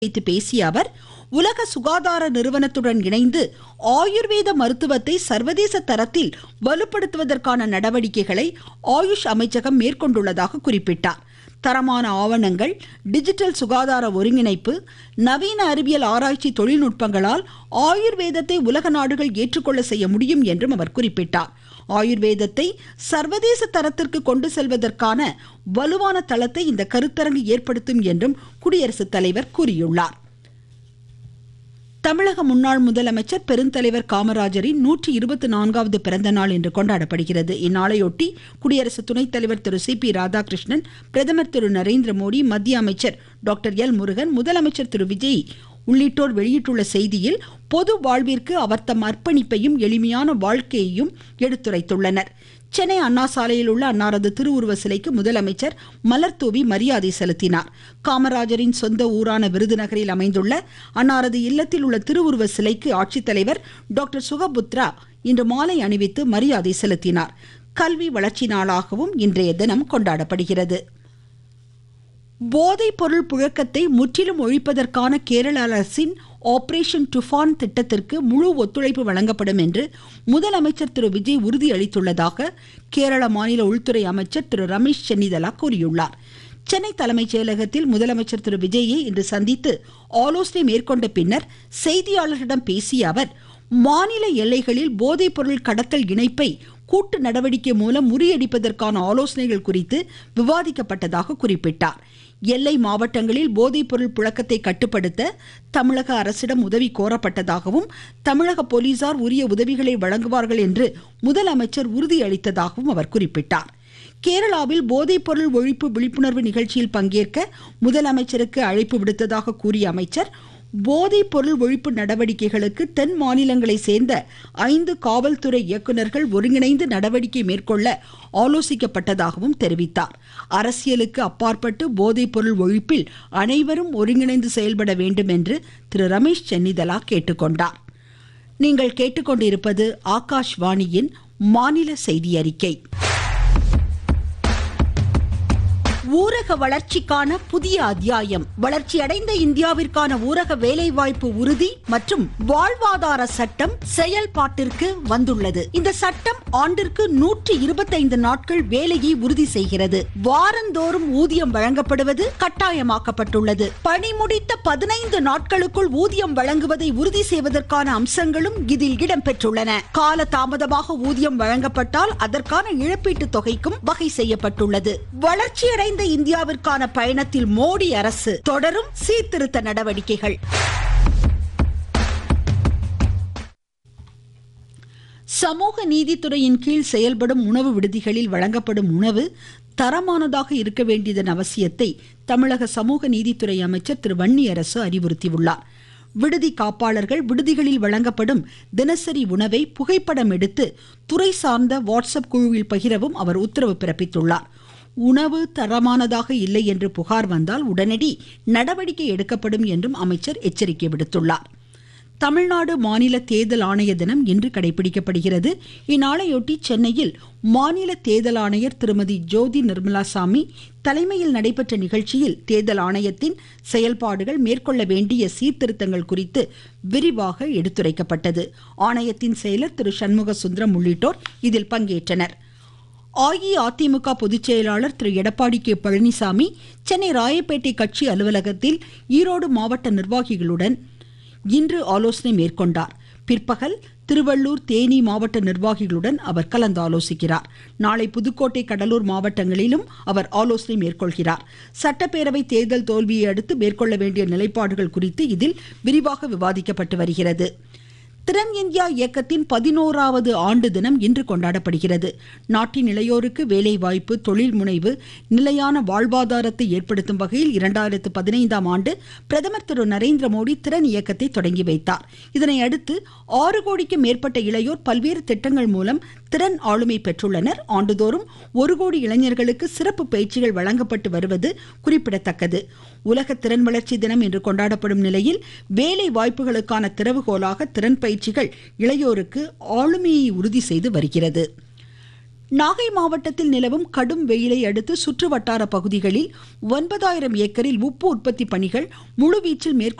வைத்து பேசிய அவர் உலக சுகாதார நிறுவனத்துடன் இணைந்து ஆயுர்வேத மருத்துவத்தை சர்வதேச தரத்தில் வலுப்படுத்துவதற்கான நடவடிக்கைகளை ஆயுஷ் அமைச்சகம் மேற்கொண்டுள்ளதாக குறிப்பிட்டார் தரமான ஆவணங்கள் டிஜிட்டல் சுகாதார ஒருங்கிணைப்பு நவீன அறிவியல் ஆராய்ச்சி தொழில்நுட்பங்களால் ஆயுர்வேதத்தை உலக நாடுகள் ஏற்றுக்கொள்ள செய்ய முடியும் என்றும் அவர் குறிப்பிட்டார் ஆயுர்வேதத்தை சர்வதேச தரத்திற்கு கொண்டு செல்வதற்கான வலுவான தளத்தை இந்த கருத்தரங்கு ஏற்படுத்தும் என்றும் குடியரசுத் தலைவர் கூறியுள்ளார் தமிழக முன்னாள் முதலமைச்சர் பெருந்தலைவர் காமராஜரின் நூற்றி இருபத்தி நான்காவது பிறந்த நாள் இன்று கொண்டாடப்படுகிறது இந்நாளையொட்டி குடியரசு துணைத் தலைவர் திரு சி பி ராதாகிருஷ்ணன் பிரதமர் திரு நரேந்திர மோடி மத்திய அமைச்சர் டாக்டர் எல் முருகன் முதலமைச்சர் திரு விஜய் உள்ளிட்டோர் வெளியிட்டுள்ள செய்தியில் பொது வாழ்விற்கு அவர் தம் அர்ப்பணிப்பையும் எளிமையான வாழ்க்கையையும் எடுத்துரைத்துள்ளனர் சென்னை அண்ணா சாலையில் உள்ள அன்னாரது திருவுருவ சிலைக்கு முதலமைச்சர் மலர்தூவி மரியாதை செலுத்தினார் காமராஜரின் சொந்த ஊரான விருதுநகரில் அமைந்துள்ள அன்னாரது இல்லத்தில் உள்ள திருவுருவ சிலைக்கு ஆட்சித்தலைவர் டாக்டர் சுகபுத்ரா இன்று மாலை அணிவித்து மரியாதை செலுத்தினார் கல்வி வளர்ச்சி நாளாகவும் இன்றைய தினம் கொண்டாடப்படுகிறது போதைப் பொருள் புழக்கத்தை முற்றிலும் ஒழிப்பதற்கான கேரள அரசின் ஆபரேஷன் டுஃபான் திட்டத்திற்கு முழு ஒத்துழைப்பு வழங்கப்படும் என்று முதலமைச்சர் திரு விஜய் உறுதியளித்துள்ளதாக கேரள மாநில உள்துறை அமைச்சர் திரு ரமேஷ் சென்னிதலா கூறியுள்ளார் சென்னை தலைமைச் செயலகத்தில் முதலமைச்சர் திரு விஜயை இன்று சந்தித்து ஆலோசனை மேற்கொண்ட பின்னர் செய்தியாளர்களிடம் பேசிய அவர் மாநில எல்லைகளில் போதைப் பொருள் கடத்தல் இணைப்பை கூட்டு நடவடிக்கை மூலம் முறியடிப்பதற்கான ஆலோசனைகள் குறித்து விவாதிக்கப்பட்டதாக குறிப்பிட்டார் எல்லை மாவட்டங்களில் போதைப் பொருள் புழக்கத்தை கட்டுப்படுத்த தமிழக அரசிடம் உதவி கோரப்பட்டதாகவும் தமிழக போலீசார் உரிய உதவிகளை வழங்குவார்கள் என்று முதலமைச்சர் உறுதியளித்ததாகவும் அவர் குறிப்பிட்டார் கேரளாவில் போதைப்பொருள் ஒழிப்பு விழிப்புணர்வு நிகழ்ச்சியில் பங்கேற்க முதலமைச்சருக்கு அழைப்பு விடுத்ததாக கூறிய அமைச்சர் போதைப் பொருள் ஒழிப்பு நடவடிக்கைகளுக்கு தென் மாநிலங்களை சேர்ந்த ஐந்து காவல்துறை இயக்குநர்கள் ஒருங்கிணைந்து நடவடிக்கை மேற்கொள்ள ஆலோசிக்கப்பட்டதாகவும் தெரிவித்தார் அரசியலுக்கு அப்பாற்பட்டு போதைப் பொருள் ஒழிப்பில் அனைவரும் ஒருங்கிணைந்து செயல்பட வேண்டும் என்று திரு ரமேஷ் சென்னிதலா கேட்டுக்கொண்டார் நீங்கள் கேட்டுக்கொண்டிருப்பது ஆகாஷ்வாணியின் மாநில செய்தி அறிக்கை ஊரக வளர்ச்சிக்கான புதிய அத்தியாயம் வளர்ச்சியடைந்த இந்தியாவிற்கான ஊரக வேலைவாய்ப்பு உறுதி மற்றும் வாழ்வாதார சட்டம் செயல்பாட்டிற்கு வந்துள்ளது இந்த சட்டம் ஆண்டிற்கு நூற்றி இருபத்தைந்து நாட்கள் வேலையை உறுதி செய்கிறது வாரந்தோறும் ஊதியம் வழங்கப்படுவது கட்டாயமாக்கப்பட்டுள்ளது பணி முடித்த பதினைந்து நாட்களுக்குள் ஊதியம் வழங்குவதை உறுதி செய்வதற்கான அம்சங்களும் இதில் இடம்பெற்றுள்ளன கால தாமதமாக ஊதியம் வழங்கப்பட்டால் அதற்கான இழப்பீட்டு தொகைக்கும் வகை செய்யப்பட்டுள்ளது வளர்ச்சியடைந்த வளர்ந்த இந்தியாவிற்கான பயணத்தில் மோடி அரசு தொடரும் சீர்திருத்த நடவடிக்கைகள் சமூக நீதித்துறையின் கீழ் செயல்படும் உணவு விடுதிகளில் வழங்கப்படும் உணவு தரமானதாக இருக்க வேண்டியதன் அவசியத்தை தமிழக சமூக நீதித்துறை அமைச்சர் திரு வன்னியரசு அறிவுறுத்தியுள்ளார் விடுதி காப்பாளர்கள் விடுதிகளில் வழங்கப்படும் தினசரி உணவை புகைப்படம் எடுத்து துறை சார்ந்த வாட்ஸ்அப் குழுவில் பகிரவும் அவர் உத்தரவு பிறப்பித்துள்ளார் உணவு தரமானதாக இல்லை என்று புகார் வந்தால் உடனடி நடவடிக்கை எடுக்கப்படும் என்றும் அமைச்சர் எச்சரிக்கை விடுத்துள்ளார் தமிழ்நாடு மாநில தேர்தல் ஆணைய தினம் இன்று கடைபிடிக்கப்படுகிறது இந்நாளையொட்டி சென்னையில் மாநில தேர்தல் ஆணையர் திருமதி ஜோதி நிர்மலா சாமி தலைமையில் நடைபெற்ற நிகழ்ச்சியில் தேர்தல் ஆணையத்தின் செயல்பாடுகள் மேற்கொள்ள வேண்டிய சீர்திருத்தங்கள் குறித்து விரிவாக எடுத்துரைக்கப்பட்டது ஆணையத்தின் செயலர் திரு சண்முக சுந்தரம் உள்ளிட்டோர் இதில் பங்கேற்றனர் அஇஅதிமுக பொதுச் செயலாளர் திரு எடப்பாடி கே பழனிசாமி சென்னை ராயப்பேட்டை கட்சி அலுவலகத்தில் ஈரோடு மாவட்ட நிர்வாகிகளுடன் இன்று ஆலோசனை மேற்கொண்டார் பிற்பகல் திருவள்ளூர் தேனி மாவட்ட நிர்வாகிகளுடன் அவர் கலந்து ஆலோசிக்கிறார் நாளை புதுக்கோட்டை கடலூர் மாவட்டங்களிலும் அவர் ஆலோசனை மேற்கொள்கிறார் சட்டப்பேரவை தேர்தல் தோல்வியை அடுத்து மேற்கொள்ள வேண்டிய நிலைப்பாடுகள் குறித்து இதில் விரிவாக விவாதிக்கப்பட்டு வருகிறது திறன் இந்தியா இயக்கத்தின் பதினோராவது ஆண்டு தினம் இன்று கொண்டாடப்படுகிறது நாட்டின் இளையோருக்கு வேலை வாய்ப்பு தொழில் முனைவு நிலையான வாழ்வாதாரத்தை ஏற்படுத்தும் வகையில் இரண்டாயிரத்து பதினைந்தாம் ஆண்டு பிரதமர் திரு நரேந்திர மோடி திறன் இயக்கத்தை தொடங்கி வைத்தார் இதனை அடுத்து ஆறு கோடிக்கு மேற்பட்ட இளையோர் பல்வேறு திட்டங்கள் மூலம் திறன் ஆளுமை பெற்றுள்ளனர் ஆண்டுதோறும் ஒரு கோடி இளைஞர்களுக்கு சிறப்பு பயிற்சிகள் வழங்கப்பட்டு வருவது குறிப்பிடத்தக்கது உலக திறன் வளர்ச்சி தினம் இன்று கொண்டாடப்படும் நிலையில் வேலை வாய்ப்புகளுக்கான திறவுகோலாக திறன் பயிற்சிகள் இளையோருக்கு ஆளுமையை உறுதி செய்து வருகிறது நாகை மாவட்டத்தில் நிலவும் கடும் வெயிலை அடுத்து சுற்றுவட்டார பகுதிகளில் ஒன்பதாயிரம் ஏக்கரில் உப்பு உற்பத்தி பணிகள் முழுவீச்சில் மேற்கொள்ள